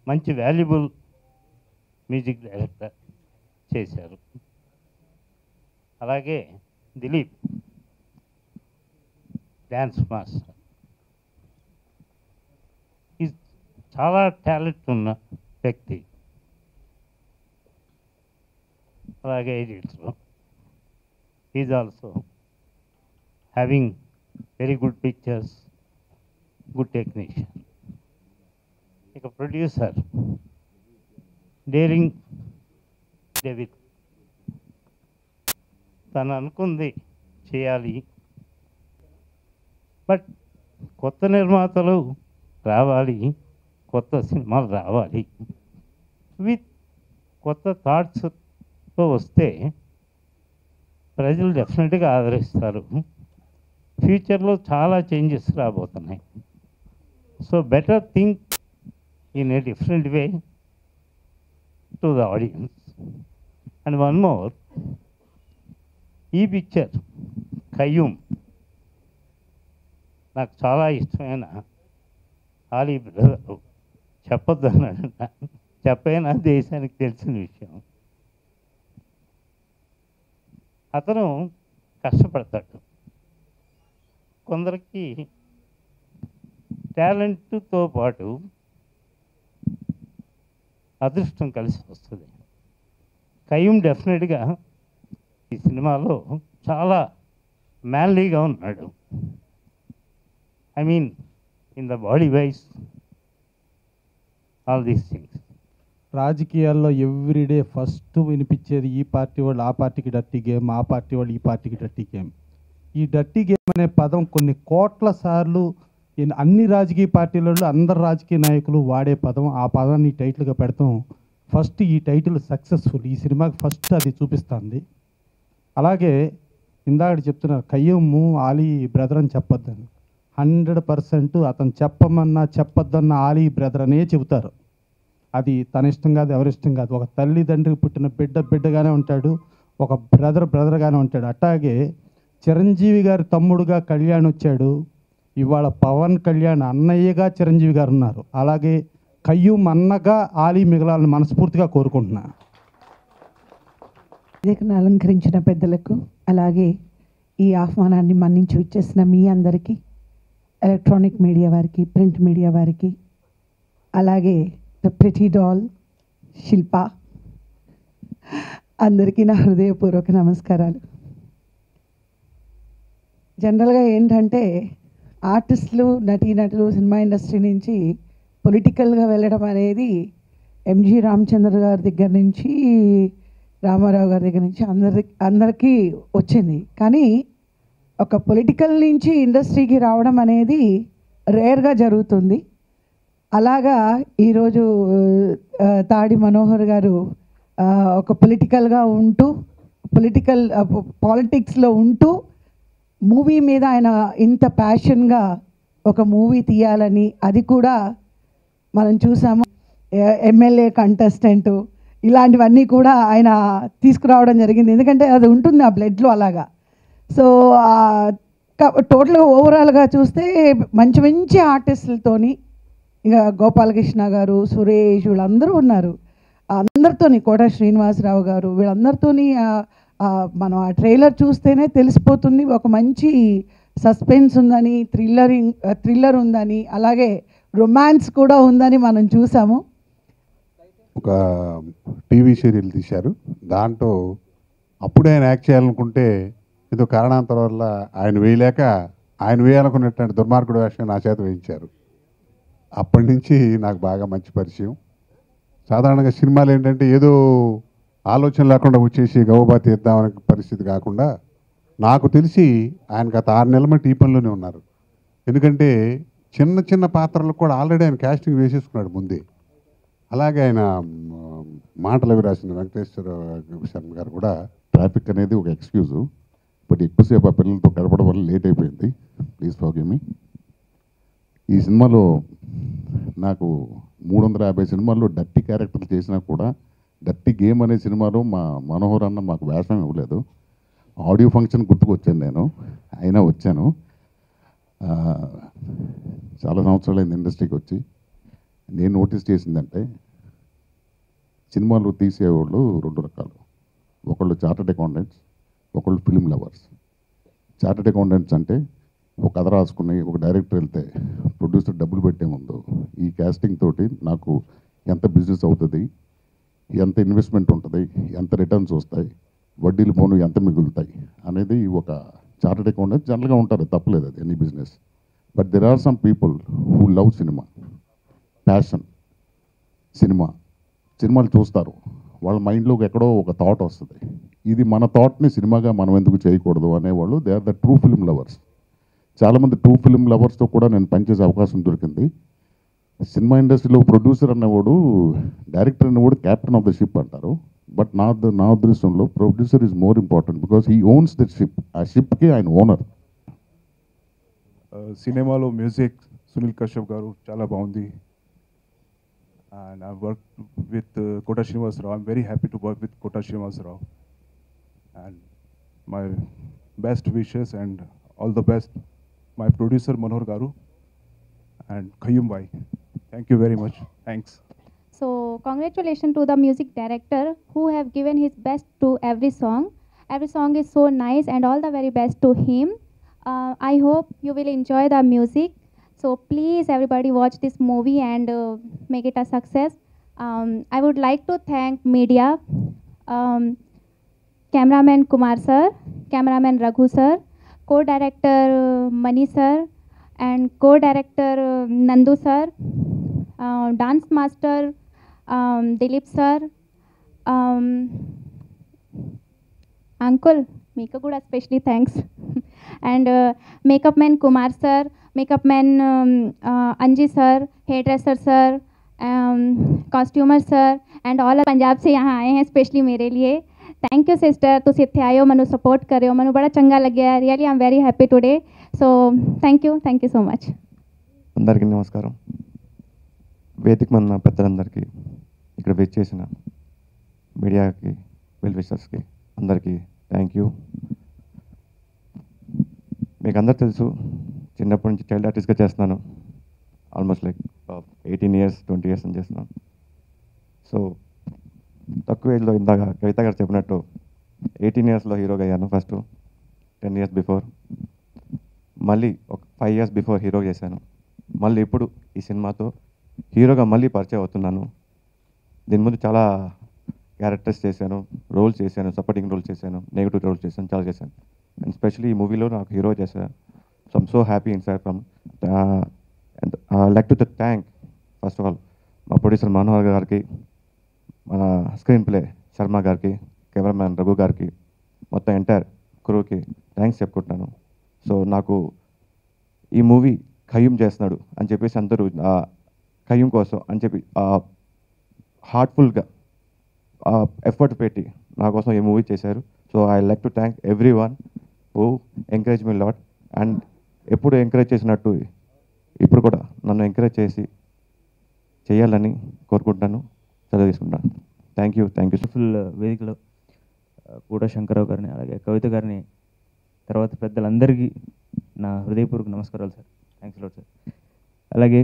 మంచి valuable music director చేశారు అలాగే దిలీప్ డ్యాన్స్ మాస్టర్ ఈ చాలా టాలెంట్ ఉన్న వ్యక్తి అలాగే editor is also having very good pictures good technician ఇక ప్రొడ్యూసర్ డేరింగ్ డెవిడ్ తను అనుకుంది చేయాలి బట్ కొత్త నిర్మాతలు రావాలి కొత్త సినిమాలు రావాలి విత్ కొత్త థాట్స్తో వస్తే ప్రజలు డెఫినెట్గా ఆదరిస్తారు ఫ్యూచర్లో చాలా చేంజెస్ రాబోతున్నాయి so better think in a different way to the audience and one more ఈ పిక్చర్ కయ్యూమ్ నాకు చాలా ఇష్టమైన ఆలీ బ్రదర్ చెప్పొద్దన్నాడు చెప్పైనా దేశానికి తెలిసిన విషయం అతను కష్టపడతాడు కొందరికి టాలెంట్తో పాటు అదృష్టం కలిసి వస్తుంది కయ్యూం డెఫినెట్గా ఈ సినిమాలో చాలా మ్యాన్లీగా ఉన్నాడు I mean in the body wise all these things రాజకీయాల్లో ఎవ్రీడే ఫస్ట్ వినిపించేది ఈ పార్టీ వాళ్ళు ఆ పార్టీకి డర్టీ గేమ్ ఆ పార్టీ వాళ్ళు ఈ పార్టీకి డర్టీ గేమ్ ఈ డర్టీ గేమ్ అనే పదం కొన్ని కోట్ల సార్లు ఇన్ అన్ని రాజకీయ పార్టీలలో అందరు రాజకీయ నాయకులు వాడే పదం ఆ పదాన్ని టైటిల్గా పెడతాం ఫస్ట్ ఈ టైటిల్ సక్సెస్ఫుల్ ఈ సినిమాకి ఫస్ట్ అది చూపిస్తుంది అలాగే ఇందాక చెప్తున్నారు కయ్యమ్ము ఆలీ బ్రదర్ అని చెప్పొద్దని హండ్రెడ్ పర్సెంట్ అతను చెప్పమన్నా చెప్పొద్దన్న ఆలీ బ్రదర్ అనే చెబుతారు అది తన ఇష్టం కాదు ఎవరి ఇష్టం కాదు ఒక తల్లిదండ్రికి పుట్టిన బిడ్డ బిడ్డగానే ఉంటాడు ఒక బ్రదర్ బ్రదర్గానే ఉంటాడు అట్లాగే చిరంజీవి గారి తమ్ముడుగా కళ్యాణ్ వచ్చాడు ఇవాళ పవన్ కళ్యాణ్ అన్నయ్యగా చిరంజీవి గారు ఉన్నారు అలాగే కయ్యూమ్ అన్నగా ఆలీ మిగలాలని మనస్ఫూర్తిగా కోరుకుంటున్నా వేదికను అలంకరించిన పెద్దలకు అలాగే ఈ ఆహ్వానాన్ని మన్నించి వచ్చేసిన మీ అందరికీ ఎలక్ట్రానిక్ మీడియా వారికి ప్రింట్ మీడియా వారికి అలాగే ద ప్రిటీ డాల్ శిల్ప అందరికీ నా హృదయపూర్వక నమస్కారాలు జనరల్గా ఏంటంటే ఆర్టిస్టులు నటీనటులు సినిమా ఇండస్ట్రీ నుంచి పొలిటికల్గా వెళ్ళడం అనేది ఎంజి రామచంద్ర గారి దగ్గర నుంచి రామారావు గారి దగ్గర నుంచి అందరి అందరికీ వచ్చింది కానీ ఒక పొలిటికల్ నుంచి ఇండస్ట్రీకి రావడం అనేది రేర్గా జరుగుతుంది అలాగా ఈరోజు ఆ, తాడి మనోహర్ గారు ఆ, ఒక పొలిటికల్గా ఉంటూ పొలిటికల్ పాలిటిక్స్లో ఉంటూ మూవీ మీద ఆయన ఇంత ప్యాషన్గా ఒక మూవీ తీయాలని అది కూడా మనం చూసాము ఎమ్మెల్యే కంటెస్టెంట్ ఇలాంటివన్నీ కూడా ఆయన తీసుకురావడం జరిగింది ఎందుకంటే అది ఉంటుంది ఆ బ్లడ్లో అలాగా సో టోటల్గా ఓవరాల్గా చూస్తే మంచి మంచి ఆర్టిస్టులతోని ఇక గోపాలకృష్ణ గారు సురేష్ వీళ్ళందరూ ఉన్నారు అందరితోని కోట శ్రీనివాసరావు గారు వీళ్ళందరితోని ఆ, ఆ, మనం ఆ ట్రైలర్ చూస్తేనే తెలిసిపోతుంది ఒక మంచి సస్పెన్స్ ఉందని థ్రిల్లరింగ్ థ్రిల్లర్ ఉందని అలాగే రొమాన్స్ కూడా ఉందని మనం చూసాము ఒక టీవీ సీరియల్ తీశారు దాంట్లో అప్పుడే ఆయన యాక్ట్ చేయాలనుకుంటే ఏదో కారణాంతరం వల్ల ఆయన వేయలేక ఆయన వేయాలనుకున్నటువంటి దుర్మార్గుడు వేషం నా చేత వేయించారు అప్పటి నుంచి నాకు బాగా మంచి పరిచయం సాధారణంగా సినిమాలు ఏంటంటే ఏదో ఆలోచన లేకుండా వచ్చేసి గౌబా తీద్దామనే పరిస్థితి కాకుండా నాకు తెలిసి ఆయన గత ఆరు నెలల మట్టి ఈ పనిలోనే ఉన్నారు ఎందుకంటే చిన్న చిన్న పాత్రలకు కూడా ఆల్రెడీ ఆయన కాస్టింగ్ వేసేసుకున్నాడు ముందే అలాగే ఆయన మ్, మాటలు అవి రాసిన వెంకటేశ్వర శర్మ గారు కూడా ట్రాఫిక్ అనేది ఒక ఎక్స్క్యూజు బట్ ఎక్కువసేపు ఆ పిల్లలతో గడపడం వల్ల లేట్ అయిపోయింది ప్లీజ్ ఫార్ మీ ఈ సినిమాలో నాకు మూడు వందల యాభై సినిమాల్లో డర్టీ క్యారెక్టర్లు చేసినా కూడా డర్టీ గేమ్ అనే సినిమాలో మా మనోహర్ అన్న మాకు వేషం ఇవ్వలేదు ఆడియో ఫంక్షన్ గుర్తుకొచ్చాను నేను అయినా వచ్చాను ఆ, చాలా సంవత్సరాలైంది ఇండస్ట్రీకి వచ్చి నేను నోటీస్ చేసిందంటే సినిమాలు తీసేవాళ్ళు రెండు రకాలు ఒకళ్ళు చార్టెడ్ అకౌంటెంట్స్ ఒకళ్ళు ఫిలిం లవర్స్ చార్టెడ్ అకౌంటెంట్స్ అంటే ఒక కథ రాసుకుని ఒక డైరెక్టర్ వెళ్తే ప్రొడ్యూసర్ డబ్బులు పెట్టే ముందు ఈ కాస్టింగ్ తోటి నాకు ఎంత బిజినెస్ అవుతుంది ఎంత ఇన్వెస్ట్మెంట్ ఉంటుంది ఎంత రిటర్న్స్ వస్తాయి వడ్డీలు పోను ఎంత మిగులుతాయి అనేది ఒక చార్టెడ్ అకౌంటెంట్ జనరల్గా ఉంటారు తప్పలేదు అది any business but there are some people who love cinema passion cinema సినిమాలు చూస్తారు వాళ్ళ మైండ్లోకి ఎక్కడో ఒక థాట్ వస్తుంది ఇది మన థాట్ని సినిమాగా మనం ఎందుకు చేయకూడదు అనేవాళ్ళు they are the true film lovers చాలామంది ట్రూ ఫిల్మ్ లవర్స్తో కూడా నేను పనిచేసే అవకాశం దొరికింది సినిమా ఇండస్ట్రీలో ప్రొడ్యూసర్ అనేవాడు డైరెక్టర్ అనేవాడు క్యాప్టెన్ ఆఫ్ ద షిప్ అంటారు బట్ నా ద- నా ఉద్దేశంలో producer is more important because he owns the ship ఆ షిప్కి ఆయన ఓనర్ సినిమాలో మ్యూజిక్ సునీల్ కశ్యప్ గారు చాలా బాగుంది and I work with Kota Srinivasa Rao I'm very happy to work with Kota Srinivasa Rao and my best wishes and all the best my producer Manohar garu and Khayyum bhai thank you very much thanks So congratulations to the music director who have given his best to every song. Every song is so nice and all the very best to him. Uh, I hope you will enjoy the music. So please everybody watch this movie and uh, make it a success. Um, I would like to thank media, um, cameraman Kumar sir, cameraman Raghu sir, co-director uh, Mani sir, and co-director uh, Nandu sir, uh, dance master um, Dilip sir, um, uncle Mika కూడా especially thanks, and uh, makeup man Kumar sir, makeup man um, uh, Anji sir, hairdresser sir, um, costumer sir, and all Punjab से यहाँ आए हैं specially मेरे लिए thank you sister तुम इतने आए हो मनु सपोर्ट कर रहे हो मनु बड़ा चंगा लग गया really I am very happy today so thank you thank you so much అందరికీ నమస్కారం వేదిక మన పెద్దలందరికీ ఇక్కడ వెయిట్ చేసిన మీడియాకి వెల్ విషర్స్కి అందరికీ థ్యాంక్ యూ మీకు అందరు తెలుసు చిన్నప్పటి నుంచి చైల్డ్ ఆర్టిస్ట్గా చేస్తున్నాను almost like eighteen years twenty years అని చేస్తున్నాను సో తక్కువ ఏజ్లో ఇందాక కవిత గారు చెప్పినట్టు ఎయిటీన్ ఇయర్స్లో హీరోగా అయ్యాను ఫస్ట్ టెన్ ఇయర్స్ బిఫోర్ మళ్ళీ ఒక ఫైవ్ ఇయర్స్ బిఫోర్ హీరో చేశాను మళ్ళీ ఇప్పుడు ఈ సినిమాతో హీరోగా మళ్ళీ పరిచయం అవుతున్నాను దీని ముందు చాలా క్యారెక్టర్స్ చేశాను రోల్స్ చేశాను సపోర్టింగ్ రోల్స్ చేశాను నెగిటివ్ రోల్స్ చేశాను చాలా చేశాను అండ్ స్పెషల్లీ ఈ మూవీలో నాకు హీరో చేశాను so I'm so happy in sir from and like to the thank first of all మా ప్రొడ్యూసర్ మనోహర్ గారికి మన స్క్రీన్ ప్లే శర్మ గారికి కెమెరామ్యాన్ రఘు గారికి మొత్తం ఎంటైర్ క్రూకి థ్యాంక్స్ చెప్పుకుంటున్నాను సో నాకు ఈ మూవీ ఖయ్యూమ్ చేస్తున్నాడు అని చెప్పేసి అందరూ ఆ ఖయ్యూమ్ కోసం అని చెప్పి హార్ట్ఫుల్గా ఎఫర్ట్ పెట్టి నా కోసం ఈ మూవీ చేశారు so I like to thank everyone who encourage me lot and ఎప్పుడు ఎంకరేజ్ చేసినట్టు ఇప్పుడు కూడా నన్ను ఎంకరేజ్ చేసి చేయాలని కోరుకుంటున్నాను చదువు తీసుకుంటాను thank you thank you full వేదికలో ఆ, పూట శంకరరావు గారిని అలాగే కవిత గారిని తర్వాత పెద్దలందరికీ నా హృదయపూర్వక నమస్కారాలు సార్ థ్యాంక్స్ లాట్ సార్ అలాగే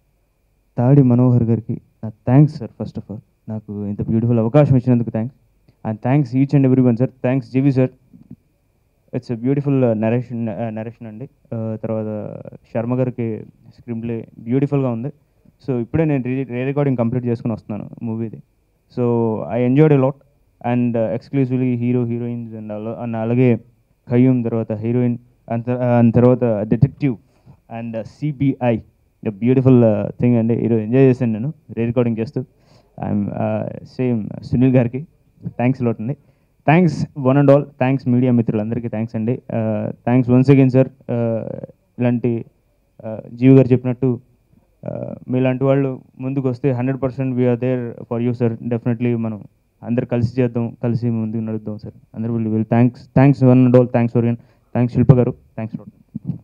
తాడి మనోహర్ గారికి నా thanks sir first of all నాకు ఇంత బ్యూటిఫుల్ అవకాశం ఇచ్చినందుకు thanks and thanks each and every one sir thanks GV sir it's beautiful narration narration అండి ఆ, తర్వాత శర్మ గారికి స్క్రీన్ ప్లే బ్యూటిఫుల్గా ఉంది సో ఇప్పుడే నేను రీ రీ రికార్డింగ్ కంప్లీట్ చేసుకుని వస్తున్నాను మూవీది so I enjoyed a lot and exclusively hero heroines and and అలాగే ఖయ్యూమ్ తర్వాత హీరోయిన్ అండ్ అండ్ తర్వాత detective and CBI the beautiful thing అండి ఈరోజు ఎంజాయ్ చేశాను నేను రీ రికార్డింగ్ చేస్తూ ఐఎమ్ సేమ్ సునీల్ గారికి థ్యాంక్స్ లాట్ అండి thanks one and all thanks media మిత్రులందరికీ థ్యాంక్స్ అండి థ్యాంక్స్ వన్స్ అగైన్ సార్ ఇలాంటి uh, జీవి గారు చెప్పినట్టు uh, మీలాంటి వాళ్ళు ముందుకు వస్తే hundred percent we are there for you sir definitely మనం అందరు కలిసి చేద్దాం కలిసి ముందుకు నడుద్దాం సార్ అందరు will will thanks thanks one and all thanks for thanks Shilpa garu thanks lot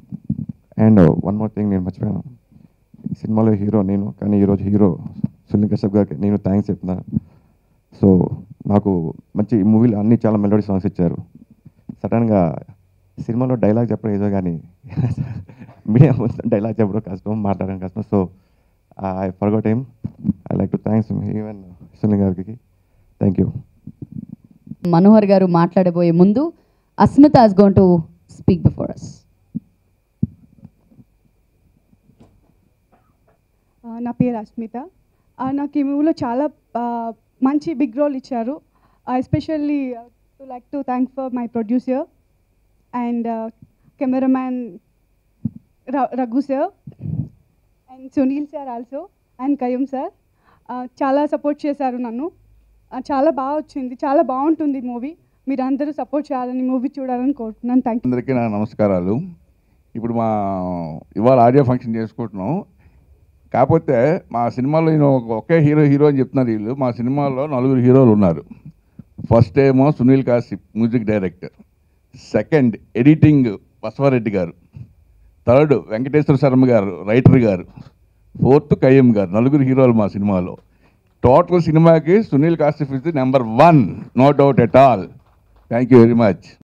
and one more thing నేను మర్చిపోయాను సినిమాలో హీరో నేను కానీ ఈరోజు హీరో సునీల్ కశ్యప్ గారికి నేను థ్యాంక్స్ చెప్తున్నాను సో నాకు మంచి మూవీలో అన్ని చాలా మెలోడీ సాంగ్స్ ఇచ్చారు సడన్గా సినిమాలో డైలాగ్ చెప్పడం ఏదో కానీ మీడియా ముందు డైలాగ్ చెప్పడం కష్టం మాట్లాడడం కష్టం సో ఐ ఫర్గోట్ ఏం I like to thanks even Sunil గారికి థ్యాంక్ యూ మనోహర్ గారు మాట్లాడబోయే ముందు Asmita is gonna speak before us ఆ, నా పేరు అస్మిత ఆ, నాకు ఈ మూవీలో చాలా ఆ, మంచి బిగ్ రోల్ ఇచ్చారు especially to like to thank for my producer and cameraman Raghu sir and Sunil sir also and Khayyum sir చాలా సపోర్ట్ చేశారు నన్ను ఆ, చాలా బాగా వచ్చింది చాలా బాగుంటుంది మూవీ మీరు అందరూ సపోర్ట్ చేయాలని మూవీ చూడాలని కోరుతున్నాను థ్యాంక్ అందరికీ నా నమస్కారాలు ఇప్పుడు మా ఇవాళ ఆడియో ఫంక్షన్ చేసుకుంటున్నాం కాకపోతే మా సినిమాలో ఈయన ఒక- ఒకే హీరో హీరో అని చెప్తున్నారు వీళ్ళు మా సినిమాలో నలుగురు హీరోలు ఉన్నారు ఫస్ట్ ఏమో Sunil Kasif music director second editing Basava Reddy garu third Venkateswara Sharma గారు రైటర్ గారు ఫోర్త్ కయ్యం గారు నలుగురు హీరోలు మా సినిమాలో టోటల్ సినిమాకి Sunil Kasif is the number one no doubt at all thank you very much